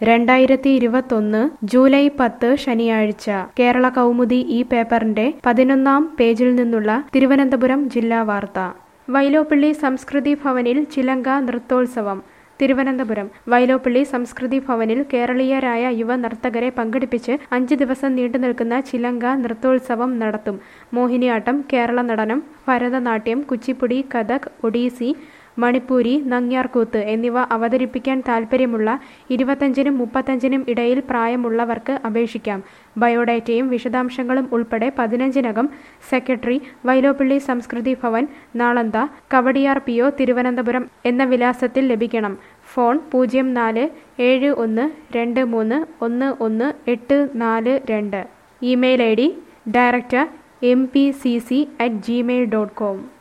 രണ്ടായിരത്തി ഇരുപത്തൊന്ന് ജൂലൈ പത്ത് ശനിയാഴ്ച കേരള കൗമുദി ഈ പേപ്പറിന്റെ പതിനൊന്നാം പേജിൽ നിന്നുള്ള തിരുവനന്തപുരം ജില്ലാ വാർത്ത വൈലോപ്പിള്ളി സംസ്കൃതി ഭവനിൽ ചിലങ്ക നൃത്തോത്സവം തിരുവനന്തപുരം വൈലോപ്പിള്ളി സംസ്കൃതി ഭവനിൽ കേരളീയരായ യുവ നർത്തകരെ പങ്കെടുപ്പിച്ച് അഞ്ച് ദിവസം നീണ്ടുനിൽക്കുന്ന ചിലങ്ക നൃത്തോത്സവം നടത്തും മോഹിനിയാട്ടം കേരള നടനം ഭരതനാട്യം കുച്ചിപ്പുടി കഥക് ഒഡീസി മണിപ്പൂരി നങ്ങ്യാർകൂത്ത് എന്നിവ അവതരിപ്പിക്കാൻ താൽപ്പര്യമുള്ള ഇരുപത്തഞ്ചിനും മുപ്പത്തഞ്ചിനും ഇടയിൽ പ്രായമുള്ളവർക്ക് അപേക്ഷിക്കാം ബയോഡാറ്റയും വിശദാംശങ്ങളും ഉൾപ്പെടെ പതിനഞ്ചിനകം secretary Vyloppilly Samskrithi Bhavan Nalanda Kowdiar P O Thiruvananthapuram എന്ന വിലാസത്തിൽ ലഭിക്കണം ഫോൺ പൂജ്യം നാല് ഏഴ് ഒന്ന് രണ്ട് മൂന്ന് ഒന്ന് ഒന്ന് എട്ട് നാല് രണ്ട് email I D director M P C C at Gmail dot com